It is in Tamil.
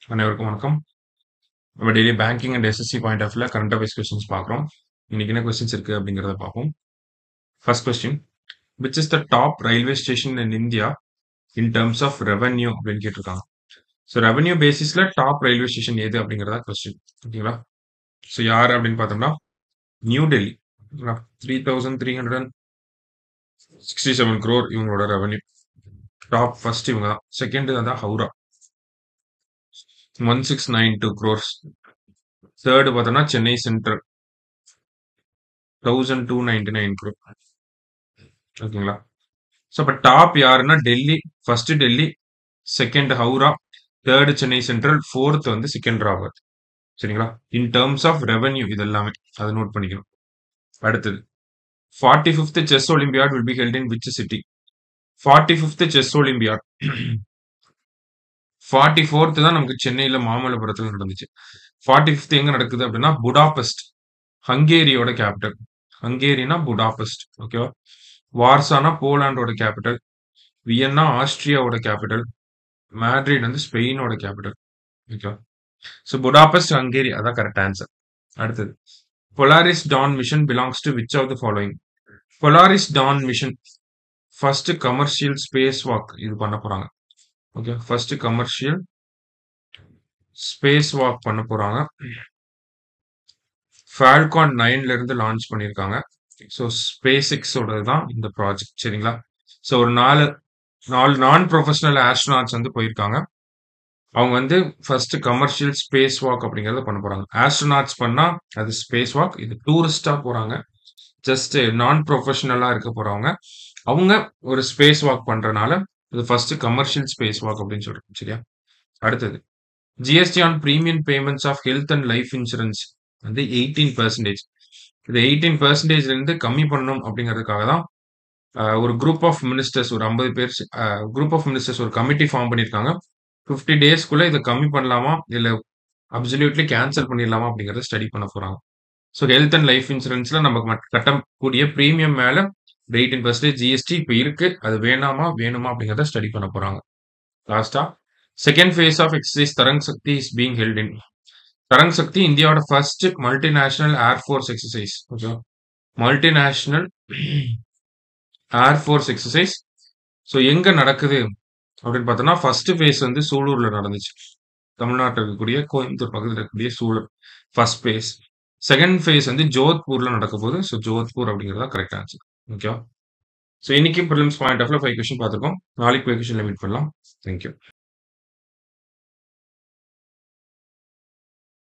அனைவருக்கும் வணக்கம். நம்ம daily banking and SSC point of வியூல கரண்ட் அஃபேர்ஸ் கொஸ்டின்ஸ் பார்க்குறோம். இன்னைக்கு என்ன கொஸ்டின்ஸ் இருக்கு அப்படிங்கிறத பார்ப்போம். First question which is the top railway station in India in terms of revenue அப்படின்னு கேட்டிருக்காங்க. ஸோ ரெவென்யூ பேசிஸ்ல டாப் ரயில்வே ஸ்டேஷன் எது அப்படிங்கிறதா கொஸ்டின் ஓகேங்களா ஸோ யார் அப்படின்னு பார்த்தோம்னா New Delhi three thousand three hundred sixty seven crore இவங்களோட ரெவென்யூ டாப் ஃபர்ஸ்ட் இவங்க தான் செகண்ட் தான் Howrah one six nine two crores third பார்த்தோம்னா Chennai Central thousand two ninety nine crore ஓகேங்களா ஸோ இப்போ டாப் யாருன்னா Delhi first Delhi second Howrah third Chennai Central fourth வந்து சிக்கந்தராபாத் சரிங்களா இன் டேர்ம்ஸ் ஆஃப் ரெவென்யூ இது எல்லாமே அதை நோட் பண்ணிக்கணும் அடுத்தது forty fifth chess olympiad will be held in which city forty fifth chess olympiad forty fourth தான் நமக்கு சென்னையில மாமல்லபுரத்தில் நடந்துச்சு ஃபார்ட்டி ஃபிஃப்த் எங்க நடக்குது அப்படின்னா புடாபெஸ்ட் ஹங்கேரியோட கேபிட்டல் ஹங்கேரினா புடாபெஸ்ட் ஓகேவா வார்சானா போலாண்டோட கேபிட்டல் வியன்னா ஆஸ்திரியாவோட கேபிட்டல் மேட்ரிட் வந்து ஸ்பெயினோட கேபிட்டல் ஓகேவா ஸோ புடாபெஸ்ட் ஹங்கேரி அதான் கரெக்ட் ஆன்சர் அடுத்தது Polaris Dawn mission belongs to which of the following Polaris Dawn mission first commercial space walk இது பண்ண போறாங்க okay first commercial space walk பண்ண போறாங்க ஃபால்கான் நைன்ல இருந்து லான்ச் பண்ணியிருக்காங்க ஸோ ஸ்பேஸ் எக்ஸோட தான் இந்த ப்ராஜெக்ட் சரிங்களா ஸோ ஒரு நாலு நாலு நான் ப்ரொஃபஷனல் ஆஸ்ட்ரோனாட்ஸ் வந்து போயிருக்காங்க அவங்க வந்து ஃபர்ஸ்ட் கமர்ஷியல் ஸ்பேஸ் வாக் அப்படிங்கறத பண்ண போறாங்க ஆஸ்ட்ரோனாட்ஸ் பண்ணா அது ஸ்பேஸ் வாக் இது டூரிஸ்டா போறாங்க ஜஸ்ட் நான் ப்ரொஃபஷனலா இருக்க போறவங்க அவங்க ஒரு ஸ்பேஸ் வாக் பண்றனால இது ஃபர்ஸ்ட் கமர்ஷியல் ஸ்பேஸ் வாக் அப்படின்னு சொல்றோம் சரியா அடுத்தது GST on premium payments of health and life insurance வந்து எயிட்டீன் பர்சன்டேஜ் இது எயிட்டீன் பர்சன்டேஜ்ல இருந்து கம்மி பண்ணணும் அப்படிங்கிறதுக்காக தான் ஒரு குரூப் ஆஃப் மினிஸ்டர்ஸ் ஒரு ஐம்பது பேர் குரூப் ஆஃப் மினிஸ்டர்ஸ் ஒரு கமிட்டி ஃபார்ம் பண்ணியிருக்காங்க ஃபிஃப்டி டேஸ்க்குள்ள இதை கம்மி பண்ணலாமா இல்லை அப்சல்யூட்லி கேன்சல் பண்ணிடலாமா அப்படிங்கறத ஸ்டடி பண்ண போறாங்க ஸோ ஹெல்த் அண்ட் லைஃப் இன்சூரன்ஸ்ல நம்ம கட்டக்கூடிய ப்ரீமியம் மேல எயிட்டீன் பர்சன்டேஜ் ஜிஎஸ்டி இப்போ இருக்கு அது வேணாமா வேணுமா அப்படிங்கிறத ஸ்டடி பண்ண போறாங்க லாஸ்டா second phase of exercise Tarang Shakti is being held in Tarang Shakti இந்தியாவோட first multinational air force exercise okay multinational air force exercise so எங்க நடக்குது அப்படின்னு பார்த்தோம்னா ஃபர்ஸ்ட் ஃபேஸ் வந்து சூலூர்ல நடந்துச்சு தமிழ்நாட்டில் இருக்கக்கூடிய கோயம்புத்தூர் பக்கத்தில் இருக்கக்கூடிய Sulur first phase second phase வந்து ஜோத்பூர்ல நடக்க போகுது ஸோ ஜோத்பூர் அப்படிங்கிறது தான் கரெக்ட் ஆன்சர் ஓகேவா ஸோ இன்னைக்கு ப்ரிலிம்ஸ் பாயிண்ட் ஆஃப்ல ஃபைவ் கொஸ்டின் பார்த்துருக்கோம் நாளைக்கு ஃபைவ் கொஸ்டின் மீட் பண்ணலாம் தேங்க்யூ